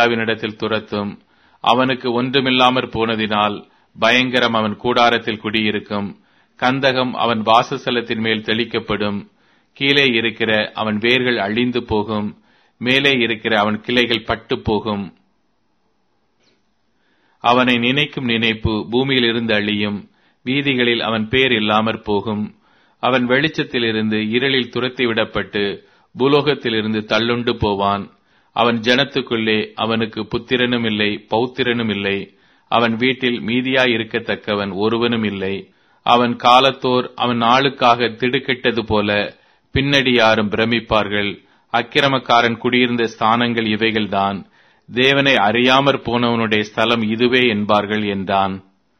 ராஜாவினிடத்தில் துரத்தும் அவனுக்கு ஒன்றுமில்லாமற் போனதினால் பயங்கரம் அவன் கூடாரத்தில் குடியிருக்கும் கந்தகம் அவன் வாசஸ்தலத்தின் மேல் தெளிக்கப்படும் கீழே இருக்கிற அவன் வேர்கள் அழிந்து போகும் மேலே இருக்கிற அவன் கிளைகள் பட்டு போகும் அவனை நினைக்கும் நினைப்பு பூமியிலிருந்து அழியும் வீதிகளில் அவன் பேர் இல்லாமற் போகும் அவன் வெளிச்சத்திலிருந்து இருளில் துரத்தி விடப்பட்டு பூலோகத்திலிருந்து தள்ளுண்டு போவான் அவன் ஜனத்துக்குள்ளே அவனுக்கு புத்திரனும் இல்லை பௌத்திரனும் இல்லை அவன் வீட்டில் மீதியாய் இருக்கத்தக்கவன் ஒருவனும் இல்லை அவன் காலத்தோர் அவன் நாளுக்காக திடுக்கிட்டது போல பின்னடி யாரும் பிரமிப்பார்கள் அக்கிரமக்காரன் குடியிருந்த ஸ்தானங்கள் இவைகள்தான் தேவனை அறியாமற் போனவனுடைய ஸ்தலம் இதுவே என்பார்கள் என்றான்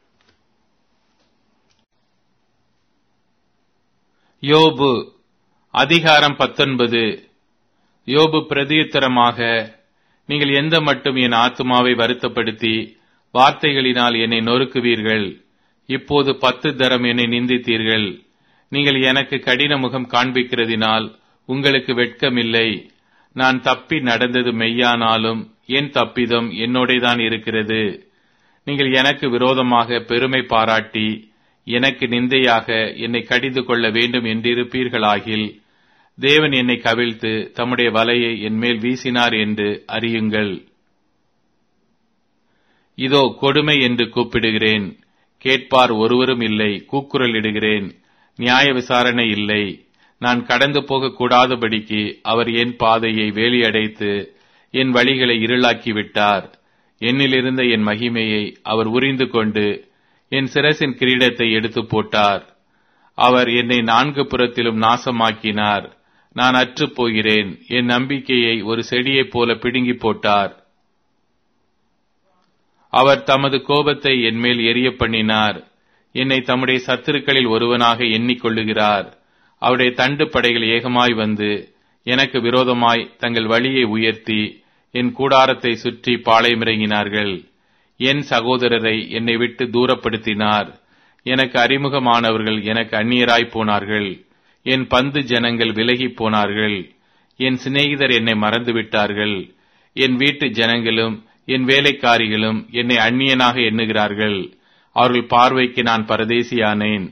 யோபு அதிகாரம் பத்தொன்பது யோபு பிரதியுத்தரமாக நீங்கள் எந்த மட்டும் என் ஆத்துமாவை வருத்தப்படுத்தி வார்த்தைகளினால் என்னை நொறுக்குவீர்கள் இப்போது பத்து தரம் என்னை நிந்தித்தீர்கள் நீங்கள் எனக்கு கடின முகம் காண்பிக்கிறதினால் உங்களுக்கு வெட்கமில்லை நான் தப்பி நடந்தது மெய்யானாலும் என் தப்பிதம் என்னோடேதான் இருக்கிறது நீங்கள் எனக்கு விரோதமாக பெருமை பாராட்டி எனக்கு நிந்தையாக என்னை கடிந்து கொள்ள வேண்டும் என்றிருப்பீர்களாகில் தேவன் என்னை கவிழ்த்து தம்முடைய வலையை என் மேல் வீசினார் என்று அறியுங்கள் இதோ கொடுமை என்று கூப்பிடுகிறேன் கேட்பார் ஒருவரும் இல்லை கூக்குரலிடுகிறேன் நியாய விசாரணை இல்லை நான் கடந்து போகக் கூடாதபடிக்கு அவர் என் பாதையை வேலியடைத்து என் வழிகளை இருளாக்கி விட்டார் என்னிலிருந்த என் மகிமையை அவர் உரிந்து கொண்டு என் சிரசின் கிரீடத்தை எடுத்து போட்டார் அவர் என்னை நான்கு புறத்திலும் நாசமாக்கினார் நான் அற்றுப் போகிறேன் என் நம்பிக்கையை ஒரு செடியைப் போல பிடுங்கி போட்டார் அவர் தமது கோபத்தை என்மேல் எரிய பண்ணினார் என்னை தம்முடைய சத்துருக்களில் ஒருவனாக எண்ணிக்கொள்ளுகிறார் அவருடைய தண்டு படைகள் ஏகமாய் வந்து எனக்கு விரோதமாய் தங்கள் வழியை உயர்த்தி என் கூடாரத்தை சுற்றி பாளையமிறங்கினார்கள் என் சகோதரரை என்னை விட்டு தூரப்படுத்தினார் எனக்கு அறிமுகமானவர்கள் எனக்கு அந்நியராய் போனார்கள் என் பந்து ஜனங்கள் விலகி போனார்கள் என் சிநேகிதர் என்னை மறந்துவிட்டார்கள் என் வீட்டு ஜனங்களும் என் வேலைக்காரிகளும் என்னை அந்நியனாக எண்ணுகிறார்கள் அவர்கள் பார்வைக்கு நான் பரதேசியானேன்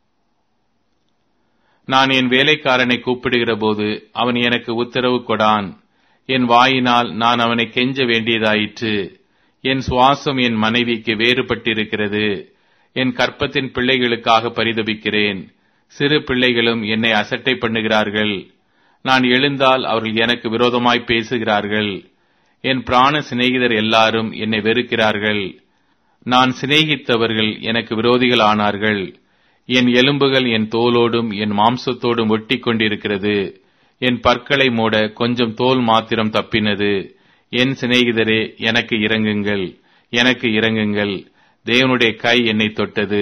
நான் என் வேலைக்காரனை கூப்பிடுகிற போது அவன் எனக்கு உத்தரவு கொடான் என் வாயினால் நான் அவனை கெஞ்ச வேண்டியதாயிற்று என் சுவாசம் என் மனைவிக்கு வேறுபட்டிருக்கிறது என் கற்பத்தின் பிள்ளைகளுக்காக பரிதபிக்கிறேன் சிறு பிள்ளைகளும் என்னை அசட்டை பண்ணுகிறார்கள் நான் எழுந்தால் அவர்கள் எனக்கு விரோதமாய் பேசுகிறார்கள் என் பிராண சிநேகிதர் எல்லாரும் என்னை வெறுக்கிறார்கள் நான் சிநேகித்தவர்கள் எனக்கு விரோதிகள் ஆனார்கள் என் எலும்புகள் என் தோலோடும் என் மாம்சத்தோடும் ஒட்டி கொண்டிருக்கிறது என் பற்களை மூட கொஞ்சம் தோல் மாத்திரம் தப்பினது என் சிநேகிதரே எனக்கு இறங்குங்கள் எனக்கு இறங்குங்கள் தேவனுடைய கை என்னை தொட்டது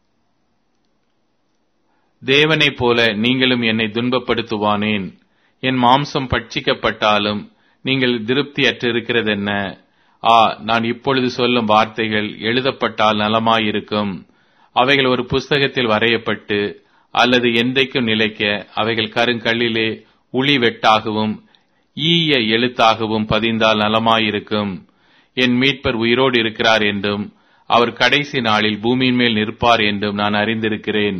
தேவனைப் போல நீங்களும் என்னை துன்பப்படுத்துவானேன் என் மாம்சம் பட்சிக்கப்பட்டாலும் நீங்கள் திருப்தியற்றிருக்கிறதென்ன ஆ நான் இப்பொழுது சொல்லும் வார்த்தைகள் எழுதப்பட்டால் நலமாயிருக்கும் அவைகள் ஒரு புஸ்தகத்தில் வரையப்பட்டு அல்லது என்றைக்கும் நிலைக்க அவைகள் கருங்கல்லிலே உளி வெட்டாகவும் ஈய எழுத்தாகவும் பதிந்தால் நலமாயிருக்கும் என் மீட்பர் உயிரோடு இருக்கிறார் என்றும் அவர் கடைசி நாளில் பூமியின் மேல் நிற்பார் என்றும் நான் அறிந்திருக்கிறேன்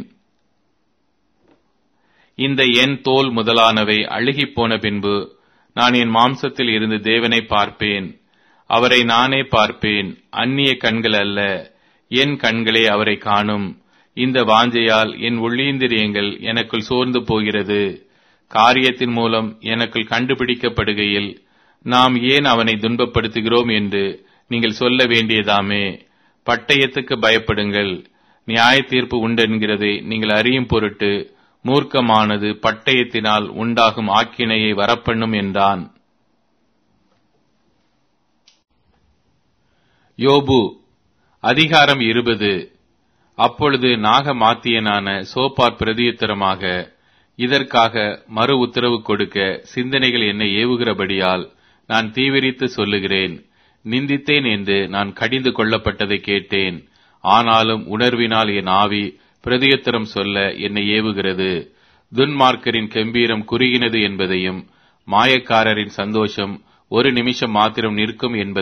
இந்த என் தோல் முதலானவை அழுகிப் போன பின்பு நான் என் மாம்சத்தில் இருந்து தேவனை பார்ப்பேன் அவரை நானே பார்ப்பேன் அந்நிய கண்கள் அல்ல என் கண்களே அவரை காணும் இந்த வாஞ்சையால் என் உள்ளீந்திரியங்கள் எனக்குள் சோர்ந்து போகிறது காரியத்தின் மூலம் எனக்குள் கண்டுபிடிக்கப்படுகையில் நாம் ஏன் அவனை துன்பப்படுத்துகிறோம் என்று நீங்கள் சொல்ல வேண்டியதாமே பட்டயத்துக்கு பயப்படுங்கள் நியாய தீர்ப்பு உண்டென்கிறதை நீங்கள் அறியும் பொருட்டு மூர்க்கமானது பட்டயத்தினால் உண்டாகும் ஆக்கினையை வரப்பண்ணும் என்றான் யோபு அதிகாரம் இருபது அப்பொழுது நாகமாத்தியனான சோப்பார் பிரதியுத்தரமாக இதற்காக மறு உத்தரவு கொடுக்க சிந்தனைகள் என்னை ஏவுகிறபடியால் நான் தீவிரித்து சொல்லுகிறேன் நிந்தித்தேன் என்று நான் கடிந்து கொள்ளப்பட்டதை கேட்டேன் ஆனாலும் உணர்வினால் என் ஆவி பிரதியுத்தரம் சொல்ல என்னை ஏவுகிறது துன்மார்க்கரின் கெம்பீரம் குறுகினது என்பதையும் மாயக்காரரின் சந்தோஷம் ஒரு நிமிஷம் மாத்திரம் நிற்கும் என்பதை